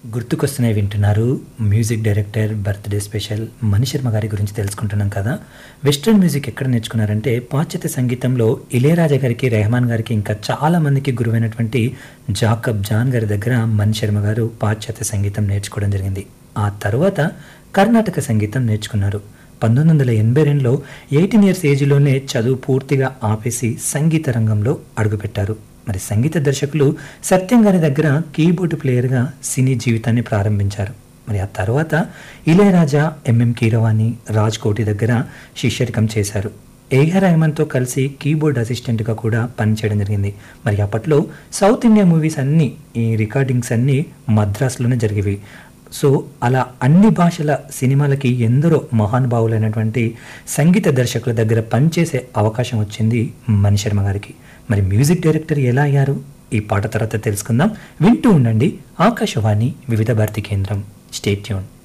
గుర్తుకొస్తున్నాయి వింటున్నారు music director birthday special Mani Sharma garu గురించి తెలుసుకుంటున్నాం కదా వెస్ట్రన్ మ్యూజిక్ ఎక్కడ నేర్చుకున్నారంటే పాశ్చాత్య సంగీతంలో ఇళయరాజా గారికి రెహమాన్ గారికి ఇంకా చాలా మందికి గురువైనటువంటి జాకబ్ జాన్ గారి దగ్గర మణిశర్మ గారు పాశ్చాత్య సంగీతం నేర్చుకోవడం జరిగింది ఆ తర్వాత కర్ణాటక సంగీతం నేర్చుకున్నారు పంతొమ్మిది వందల ఎనభై రెండులో ఎయిటీన్ ఇయర్స్ ఏజ్లోనే చదువు పూర్తిగా ఆపేసి సంగీత రంగంలో అడుగుపెట్టారు మరి సంగీత దర్శకులు సత్యం గారి దగ్గర కీబోర్డ్ ప్లేయర్గా సినీ జీవితాన్ని ప్రారంభించారు మరి ఆ తర్వాత ఇళయరాజా ఎంఎం కీరవాణి రాజ్ కోటి దగ్గర శిష్యరికం చేశారు ఏఆర్ రెహమాన్తో కలిసి కీబోర్డ్ అసిస్టెంట్గా కూడా పనిచేయడం జరిగింది మరి అప్పట్లో సౌత్ ఇండియా మూవీస్ అన్నీ ఈ రికార్డింగ్స్ అన్నీ మద్రాసులోనే జరిగేవి సో అలా అన్ని భాషల సినిమాలకి ఎందరో మహానుభావులైనటువంటి సంగీత దర్శకుల దగ్గర పనిచేసే అవకాశం వచ్చింది మణిశర్మ గారికి మరి మ్యూజిక్ డైరెక్టర్ ఎలా అయ్యారు ఈ పాట తర్వాత తెలుసుకుందాం వింటూ ఉండండి ఆకాశవాణి వివిధ భారతి కేంద్రం స్టేట్ ట్యూన్